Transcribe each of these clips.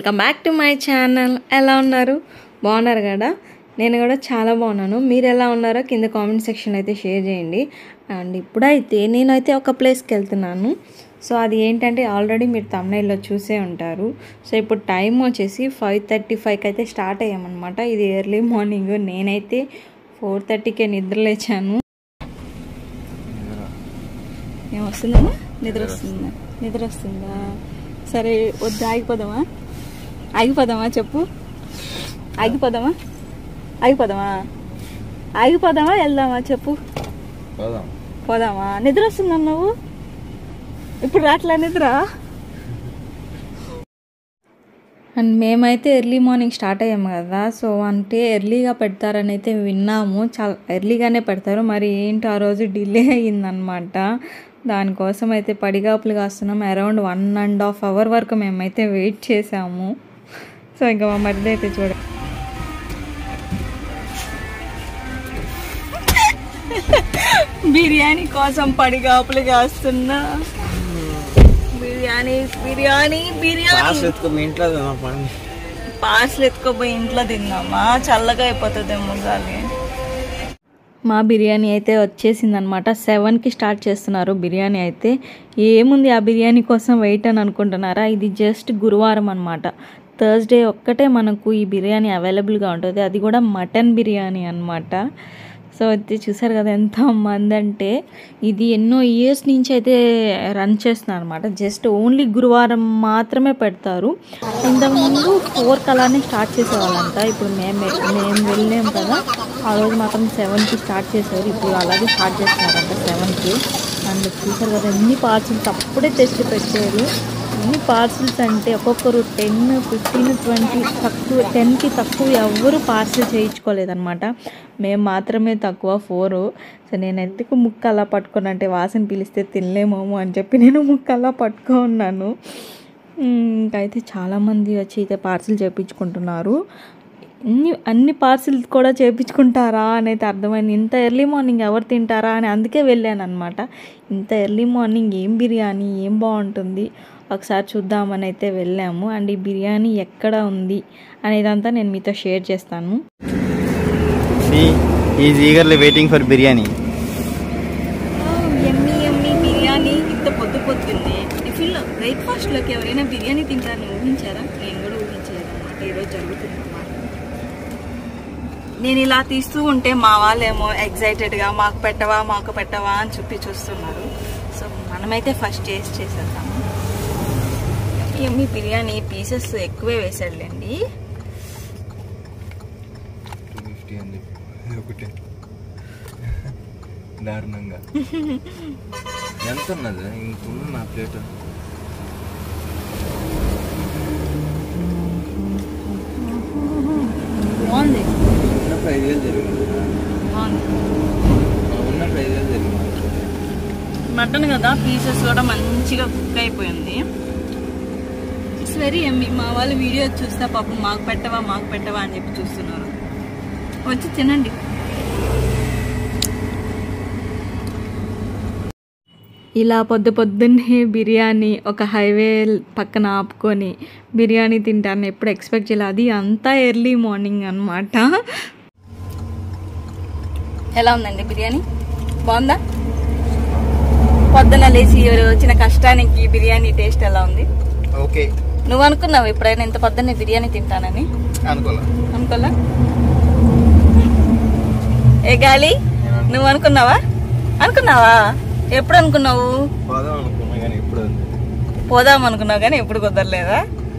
welcome back to my channel ఎలా ఉన్నారు బాగున్నారు కదా నేను కూడా చాలా బాగున్నాను మీరు ఎలా ఉన్నారో కింద కామెంట్ సెక్షన్ అయితే షేర్ చేయండి అండ్ ఇప్పుడైతే నేనైతే ఒక ప్లేస్కి వెళ్తున్నాను సో అది ఏంటంటే ఆల్రెడీ మీరు తమిళలో చూసే ఉంటారు సో ఇప్పుడు టైం వచ్చేసి ఫైవ్ థర్టీ ఫైవ్కి అయితే స్టార్ట్ అయ్యామన్నమాట ఇది ఎర్లీ మార్నింగ్ నేనైతే ఫోర్ థర్టీకే నిద్ర లేచాను ఏం వస్తుందమ్మా నిద్ర వస్తుందా నిద్ర వస్తుందా సరే వద్దు ఆగిపోదామా ఆగిపోదామా చెప్పు ఆగిపోదామా ఆగిపోదామా ఆగిపోదామా వెళ్దామా చెప్పు పోదాం పోదామా నిద్ర వస్తుందా నువ్వు ఇప్పుడు రాట్లా నిద్ర అండ్ మేమైతే ఎర్లీ మార్నింగ్ స్టార్ట్ అయ్యాము కదా సో అంటే ఎర్లీగా పెడతారని అయితే విన్నాము చాలా ఎర్లీగానే పెడతారు మరి ఏంటి ఆ రోజు డిలే అయ్యిందనమాట దానికోసం అయితే పడిగాపులు కాస్తున్నాం around one and half hour వరకు మేమైతే వెయిట్ చేసాము సో ఇంకా మా మరిది అయితే చూడ బిర్యానీ కోసం పడిగాపులు కాస్తున్నా బిర్యానీ బిర్యానీ బిర్యానీ పాస్ ఎత్తుకో మీ ఇంట్లో తిన్నాం పండి పార్సల్ ఎత్తుకోపోయి ఇంట్లో తిందామా చల్లగా అయిపోతుందేమో గాలి మా బిర్యానీ అయితే వచ్చేసింది అనమాట సెవెన్కి స్టార్ట్ చేస్తున్నారు బిర్యానీ అయితే ఏముంది ఆ బిర్యానీ కోసం వెయిట్ అని అనుకుంటున్నారా ఇది జస్ట్ గురువారం అనమాట థర్స్డే ఒక్కటే మనకు ఈ బిర్యానీ అవైలబుల్గా ఉంటుంది అది కూడా మటన్ బిర్యానీ అనమాట సో అయితే చూసారు కదా ఎంత మంది అంటే ఇది ఎన్నో ఇయర్స్ నుంచి అయితే రన్ చేస్తున్నారు అనమాట జస్ట్ ఓన్లీ గురువారం మాత్రమే పెడతారు ఇంతకుముందు ఫోర్కి అలానే స్టార్ట్ చేసేవాళ్ళంట ఇప్పుడు మేము మేము వెళ్ళాం కదా ఆ రోజు మాత్రం సెవెన్కి స్టార్ట్ చేశారు ఇప్పుడు అలాగే స్టార్ట్ చేస్తున్నారంట సెవెన్కి అండ్ చూసారు కదా ఎన్ని పార్సిల్స్ అప్పుడే తెచ్చి పెట్టారు ఎన్ని పార్సిల్స్ అంటే ఒక్కొక్కరు టెన్ ఫిఫ్టీన్ ట్వంటీ తక్కువ టెన్కి తక్కువ ఎవరు పార్సిల్ చేయించుకోలేదన్నమాట మేము మాత్రమే తక్కువ ఫోరు సో నేను ఎందుకు ముక్క అలా పట్టుకొని అంటే వాసన పిలిస్తే తినలేమేమో అని చెప్పి నేను ముక్క అలా పట్టుకున్నాను ఇంకైతే చాలామంది వచ్చి అయితే పార్సిల్ చేయించుకుంటున్నారు అన్ని అన్ని పార్సిల్స్ కూడా చేయించుకుంటారా అని అయితే అర్థమైంది ఇంత ఎర్లీ మార్నింగ్ ఎవరు తింటారా అని అందుకే వెళ్ళాను అనమాట ఇంత ఎర్లీ మార్నింగ్ ఏం బిర్యానీ ఏం బాగుంటుంది ఒకసారి చూద్దామని అయితే వెళ్ళాము అండ్ ఈ బిర్యానీ ఎక్కడ ఉంది అనేదంతా నేను మీతో షేర్ చేస్తాను is eagerly waiting for biryani ఎమ్మి ఎమ్మి బిర్యానీ ఇంత పొద్దు పొద్దుంది టిఫిన్లో బ్రేక్ఫాస్ట్లోకి ఎవరైనా బిర్యానీ తింటారని ఊహించారా నేను కూడా ఊహించలేదు అనమాట ఈరోజు జరుగుతుంది అన్నమాట నేను ఇలా తీస్తూ ఉంటే మా వాళ్ళేమో ఎగ్జైటెడ్గా మాకు పెట్టవా మాకు పెట్టవా అని చెప్పి చూస్తున్నారు సో మనమైతే ఫస్ట్ టేస్ట్ చేసేద్దాము ఎమ్మి బిర్యానీ పీసెస్ ఎక్కువే వేసాడులేండి ఫిఫ్టీ అని ఒకటే దారుణంగా ఎంత ఉన్నది ఇంకున్న నా ప్లేట్ బాగుంది ఉన్నప్పుడు ఐదు వేలు జరిగింది బాగుంది ఉన్నప్పుడు ఐదు వేలు జరిగింది మటన్ కదా పీసెస్ కూడా మంచిగా కుక్ అయిపోయింది ఇట్స్ వెరీ ఎమ్మి మా వాళ్ళు వీడియో చూస్తే పాపం మాకు పెట్టవా మాకు పెట్టవా అని చెప్పి చూస్తున్నారు వచ్చి తినండి ఇలా పొద్దు పొద్దున్నే బిర్యానీ ఒక హైవే పక్కన ఆపుకొని బిర్యానీ తింటాను ఎప్పుడు ఎక్స్పెక్ట్ చేయలేదు అది అంతా ఎర్లీ మార్నింగ్ అనమాట ఎలా ఉందండి బిర్యానీ బాగుందా పొద్దున లేచి వచ్చిన కష్టానికి బిర్యానీ టేస్ట్ ఎలా ఉంది ఓకే నువ్వు అనుకున్నావు ఎప్పుడైనా ఇంత పొద్దున్నే బిర్యానీ తింటానని అనుకోలే అనుకోలా ఏ గాలి నువ్వు అనుకున్నావా అనుకున్నావా ఎప్పుడు అనుకున్నావు పోదాం అనుకున్నా కానీ ఇప్పుడు ఉంది పోదాం అనుకున్నావు కానీ ఎప్పుడు కుదరలేదా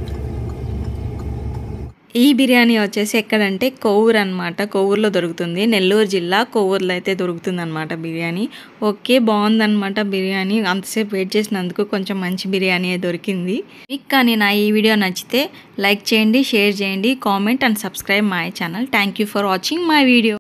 ఈ బిర్యానీ వచ్చేసి ఎక్కడంటే కొవ్వూరు అనమాట కొవ్వూరులో దొరుకుతుంది నెల్లూరు జిల్లా కొవ్వూరులో అయితే దొరుకుతుంది అనమాట బిర్యానీ ఓకే బాగుందన్నమాట బిర్యానీ అంతసేపు వెయిట్ చేసినందుకు కొంచెం మంచి బిర్యానీ దొరికింది మీకు కానీ నా ఈ వీడియో నచ్చితే లైక్ చేయండి షేర్ చేయండి comment and subscribe my channel thank you for watching my video